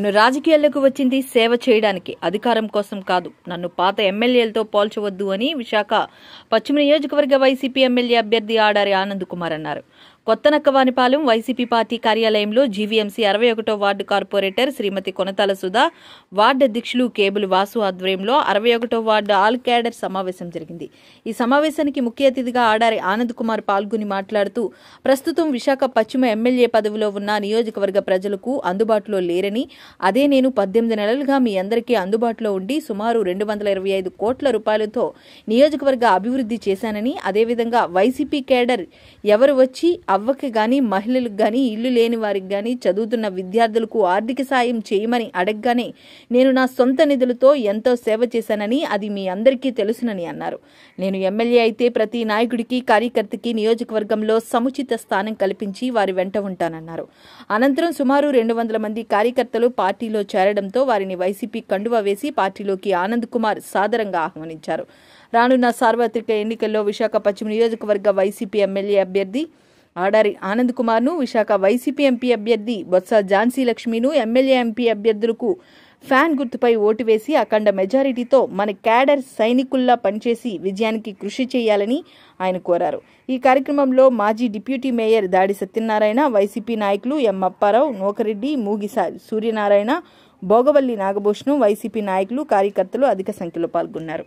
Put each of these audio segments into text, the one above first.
నేను రాజకీయాల్లోకి వచ్చింది సేవ చేయడానికి అధికారం కోసం కాదు నన్ను పాత ఎమ్మెల్యేలతో పోల్చవద్దు అని విశాఖ పశ్చిమ నియోజకవర్గ వైసీపీ ఎమ్మెల్యే అభ్యర్థి ఆడారి ఆనంద్ కుమార్ అన్నారు కొత్త నక్కవానిపాలెం వైసీపీ పార్టీ కార్యాలయంలో జీవీఎంసీ అరవై ఒకటో ward corporator Srimathi Konathala Sudha ward అధ్యక్షులు కేబుల్ వాసు ఆధ్వర్యంలో అరవై ఒకటో వార్డు ఆల్ క్యాడర్ సమావేశం జరిగింది ఈ సమావేశానికి ముఖ్య అతిథిగా ఆడారి ఆనంద్ కుమార్ పాల్గొని మాట్లాడుతూ ప్రస్తుతం విశాఖ పశ్చిమ ఎమ్మెల్యే పదవిలో ఉన్న నియోజకవర్గ ప్రజలకు అందుబాటులో లేరని అదే నేను పద్దెనిమిది నెలలుగా మీ అందరికీ అందుబాటులో ఉండి సుమారు రెండు వందల ఇరవై ఐదు కోట్ల రూపాయలతో నియోజకవర్గ అభివృద్ధి చేశానని అదేవిధంగా వైసీపీ కేడర్ ఎవరు వచ్చి అవ్వకి గాని మహిళలకు గాని ఇల్లు లేని వారికి గాని చదువుతున్న విద్యార్థులకు ఆర్థిక సాయం చేయమని అడగగానే నేను నా సొంత నిధులతో ఎంతో సేవ చేశానని అది మీ అందరికీ తెలుసునని అన్నారు నేను ఎమ్మెల్యే అయితే ప్రతి నాయకుడికి కార్యకర్తకి నియోజకవర్గంలో సముచిత స్థానం కల్పించి వారి వెంట ఉంటానన్నారు అనంతరం సుమారు రెండు వందల మంది కార్యకర్తలు పార్టీలో చేరడంతో వారిని వైసీపీ కండువా వేసి పార్టీలోకి ఆనంద్ కుమార్ సాదరంగా ఆహ్వానించారు రానున్న సార్వత్రిక ఎన్నికల్లో విశాఖ పశ్చిమ నియోజకవర్గ వైసీపీ ఎమ్మెల్యే అభ్యర్థి ఆడారి ఆనంద్ కుమార్ను విశాఖ వైసీపీ ఎంపీ అభ్యర్థి బొత్స ఝాన్సీ లక్ష్మిను ఎమ్మెల్యే ఎంపీ అభ్యర్థులకు ఫ్యాన్ గుర్తుపై ఓటు వేసి అఖండ మెజారిటీతో మన క్యాడర్ సైనికుల్లా పనిచేసి విజయానికి కృషి చేయాలని ఆయన కోరారు ఈ కార్యక్రమంలో మాజీ డిప్యూటీ మేయర్ దాడి సత్యనారాయణ వైసీపీ నాయకులు ఎం అప్పారావు నోకరెడ్డి మూగిసా సూర్యనారాయణ భోగవల్లి నాగభూషణం వైసీపీ నాయకులు కార్యకర్తలు అధిక సంఖ్యలో పాల్గొన్నారు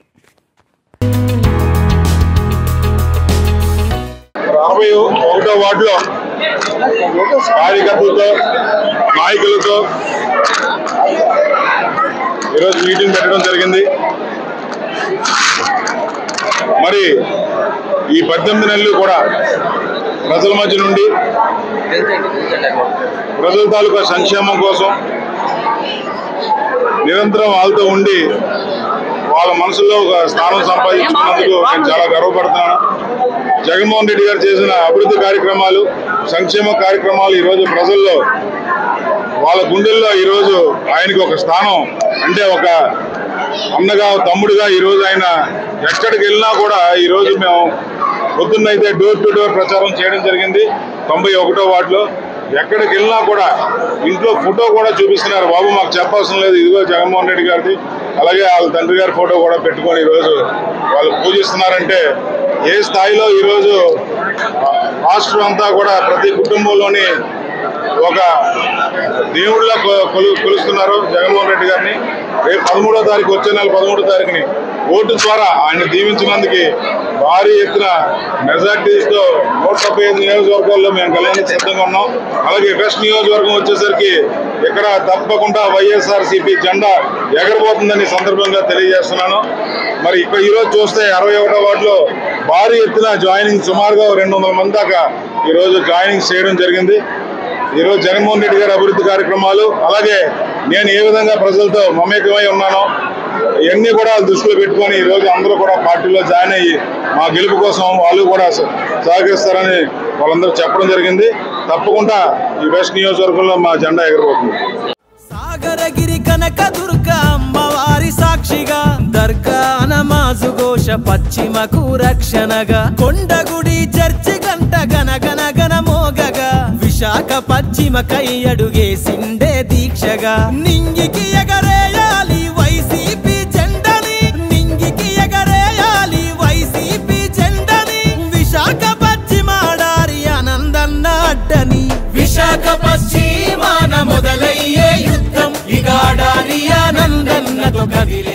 అరవై ఒకటో వార్డులో కార్యకర్తలతో నాయకులతో ఈరోజు మీటింగ్ పెట్టడం జరిగింది మరి ఈ పద్దెనిమిది నెలలు కూడా ప్రజల మధ్య నుండి ప్రజల తాలూకా సంక్షేమం కోసం నిరంతరం వాళ్ళతో ఉండి వాళ్ళ మనసులో ఒక స్థానం సంపాదించుకున్నందుకు నేను చాలా గర్వపడుతున్నాను జగన్మోహన్ రెడ్డి గారు చేసిన అభివృద్ధి కార్యక్రమాలు సంక్షేమ కార్యక్రమాలు ఈరోజు ప్రజల్లో వాళ్ళ గుండెల్లో ఈరోజు ఆయనకి ఒక స్థానం అంటే ఒక అన్నగా తమ్ముడుగా ఈరోజు ఆయన ఎక్కడికి వెళ్ళినా కూడా ఈరోజు మేము పొద్దున్నైతే డోర్ టు డోర్ ప్రచారం చేయడం జరిగింది తొంభై ఒకటో వార్డులో ఎక్కడికి వెళ్ళినా కూడా ఇంట్లో ఫోటో కూడా చూపిస్తున్నారు బాబు మాకు చెప్పాల్సిన లేదు ఇదిగో జగన్మోహన్ రెడ్డి గారిది అలాగే వాళ్ళ తండ్రి గారి ఫోటో కూడా పెట్టుకొని ఈరోజు వాళ్ళు పూజిస్తున్నారంటే ఏ స్థాయిలో ఈరోజు రాష్ట్రం అంతా కూడా ప్రతి కుటుంబంలోని ఒక దేవుళ్ళ కొ- కొలు- కొలుస్తున్నారు జగన్మోహన్ రెడ్డి గారిని రేపు పదమూడో తారీఖు వచ్చే నెల పదమూడో తారీఖుని ఓటు ద్వారా ఆయన దీవించినందుకు భారీ ఎత్తున మెజార్టీస్తో నూట డెబ్బై ఐదు నియోజకవర్గాల్లో మేము కళ్యాణానికి సిద్ధంగా ఉన్నాం అలాగే వెస్ట్ నియోజకవర్గం వచ్చేసరికి ఇక్కడ తప్పకుండా వైఎస్ఆర్ సిపి జెండా ఎగరబోతుందని సందర్భంగా తెలియజేస్తున్నాను మరి ఇక్కడ ఈరోజు చూస్తే అరవై ఒకటో వార్డులో భారీ ఎత్తున జాయినింగ్ సుమారుగా రెండు వందల మంది దాకా ఈరోజు జాయినింగ్ చేయడం జరిగింది ఈరోజు జగన్మోహన్ రెడ్డి గారి అభివృద్ధి కార్యక్రమాలు అలాగే నేను ఏ విధంగా ప్రజలతో మమేకమై ఉన్నానో ఇవన్నీ కూడా దృష్టిలో పెట్టుకొని ఈరోజు అందరూ కూడా పార్టీలో జాయిన్ అయ్యి మా గెలుపు కోసం వాళ్ళు కూడా స- సహకరిస్తారని వాళ్ళందరూ చెప్పడం జరిగింది తప్పకుండా ఈ వెస్ట్ నియోజకవర్గంలో మా జెండా ఎగరబోతుంది సాగరగిరి కనక దుర్గ అమ్మవారి సాక్షిగా దర్గా నమాజు ఘోష పశ్చిమకు రక్షణగా కొండగుడి చర్చి గంట గన గన గన మోగగా విశాఖ పశ్చిమ కై అడుగేసిండే దీక్షగా నింగికి ఎగరేయాలి వైసీపీ జెండని నింగికి ఎగరేయాలి వైసీపీ జెండని విశాఖ పశ్చిమాడారి ఆనందన్న అడ్డని విశాఖ పశ్చిమాన మొదలయ్యే యుద్ధం ఇగాడారి ఆనందన్నతో కదిలే